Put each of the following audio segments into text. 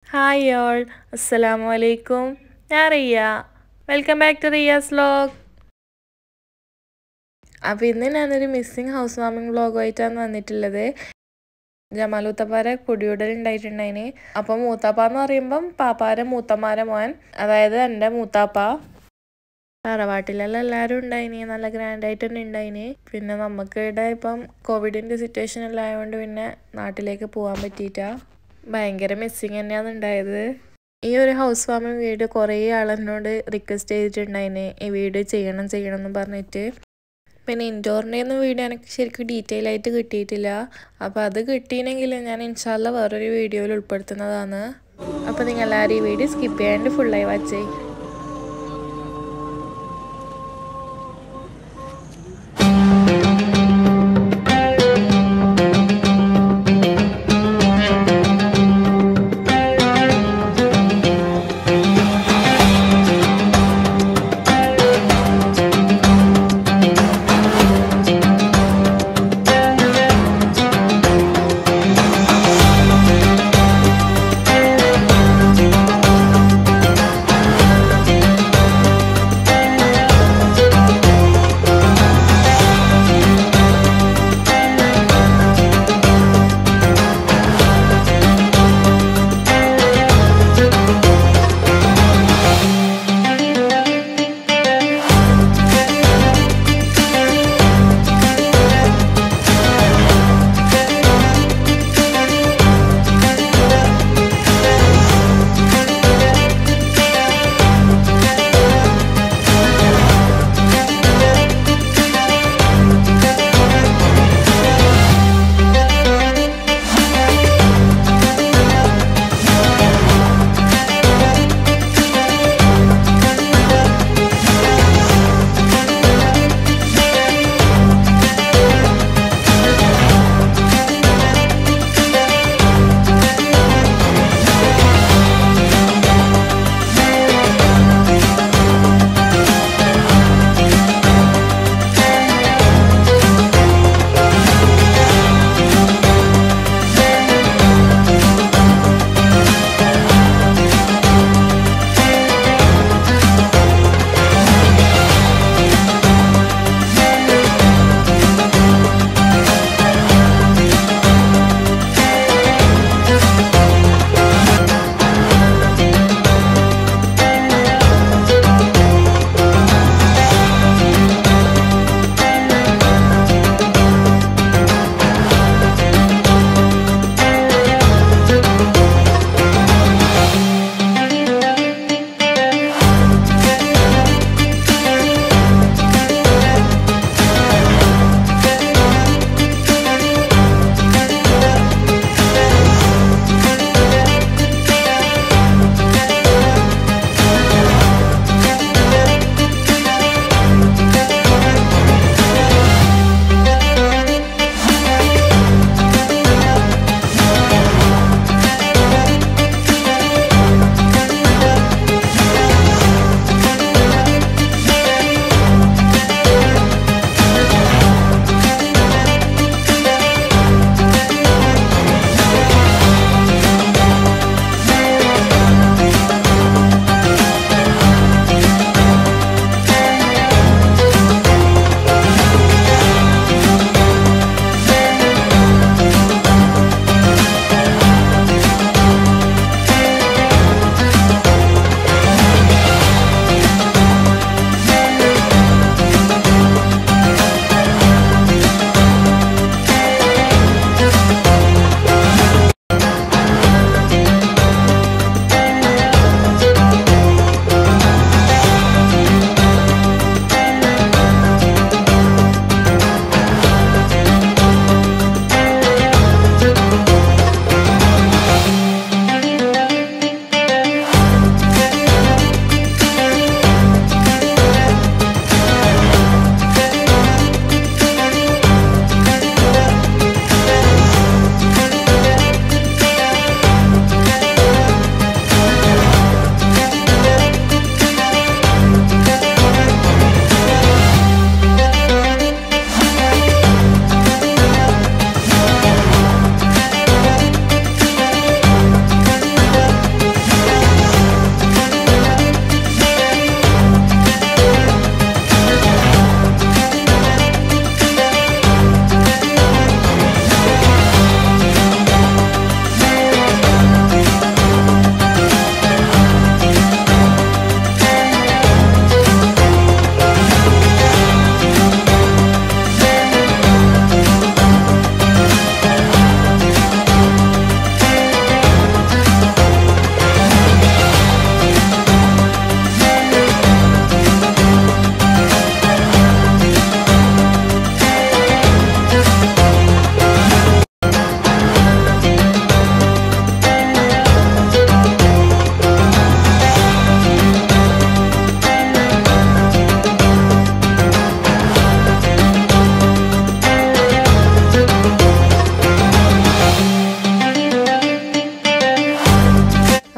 hi all അസ്സലാമു അലൈക്കും ഞാൻ Riya welcome back to Riya's vlog അപ്പോൾ ഇന്ന് ഞാനൊരു മിസ്സിങ് ഹൗസ് വാമിംഗ് വ്ലോഗുമായിട്ടാണ് വന്നിട്ടുള്ളത് ജമാലൂത്തപ്പാരെ കുടിയുടൽ ഉണ്ടായിട്ടുണ്ടായിന് അപ്പം മൂത്താപ്പ എന്ന് പറയുമ്പം പാപ്പാരെ മൂത്തമാരെ മോൻ അതായത് എൻ്റെ മൂത്താപ്പ തറവാട്ടിലെല്ലാം എല്ലാവരും ഉണ്ടായിനി നല്ല ഗ്രാൻഡായിട്ട് തന്നെ ഉണ്ടായിനി പിന്നെ നമുക്ക് ഇവിടെ ഇപ്പം കോവിഡിൻ്റെ സിറ്റുവേഷൻ എല്ലാം ആയതുകൊണ്ട് പിന്നെ നാട്ടിലേക്ക് പോകാൻ പറ്റിയിട്ടാ ഭയങ്കര മിസ്സിങ് തന്നെയാണ് ഉണ്ടായത് ഈ ഒരു ഹൗസ് വാമിംഗ് വീഡിയോ കുറേ ആളെന്നോട് റിക്വസ്റ്റ് ചെയ്തിട്ടുണ്ടായിന് ഈ വീഡിയോ ചെയ്യണം ചെയ്യണം എന്ന് പറഞ്ഞിട്ട് പിന്നെ ഇൻഡോറിൻ്റെ ഒന്നും വീഡിയോ എനിക്ക് ശരിക്കും ഡീറ്റെയിൽ ആയിട്ട് കിട്ടിയിട്ടില്ല അപ്പോൾ അത് കിട്ടിയില്ലെങ്കിൽ ഞാൻ ഇൻഷാല്ല വേറൊരു വീഡിയോയിൽ ഉൾപ്പെടുത്തുന്നതാണ് അപ്പോൾ നിങ്ങൾ എല്ലാവരും ഈ വീഡിയോ സ്കിപ്പ് ചെയ്യാണ്ട് ഫുള്ളായി വാച്ച് ചെയ്യും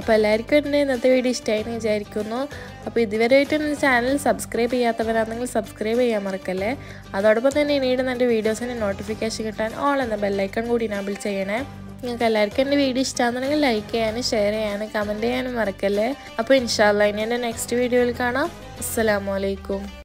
അപ്പോൾ എല്ലാവർക്കും എൻ്റെ ഇന്നത്തെ വീഡിയോ ഇഷ്ടമായി എന്ന് വിചാരിക്കുന്നു അപ്പോൾ ഇതുവരെയായിട്ട് എൻ്റെ ചാനൽ സബ്സ്ക്രൈബ് ചെയ്യാത്തവരാണെങ്കിൽ സബ്സ്ക്രൈബ് ചെയ്യാൻ മറക്കല്ലേ അതോടൊപ്പം തന്നെ ഇനിയിടുന്ന എൻ്റെ വീഡിയോസിൻ്റെ നോട്ടിഫിക്കേഷൻ കിട്ടാൻ ഓൾ എന്ന ബെല്ലൈക്കൺ കൂടി ഇനാബിൾ ചെയ്യണേ നിങ്ങൾക്ക് എല്ലാവർക്കും എൻ്റെ വീഡിയോ ഇഷ്ടമാണെന്നുണ്ടെങ്കിൽ ലൈക്ക് ചെയ്യാനും ഷെയർ ചെയ്യാനും കമൻറ്റ് ചെയ്യാനും മറക്കല്ലേ അപ്പോൾ ഇൻഷാല്ല ഇനി എൻ്റെ നെക്സ്റ്റ് വീഡിയോയിൽ കാണാം അസ്സലാമലൈക്കും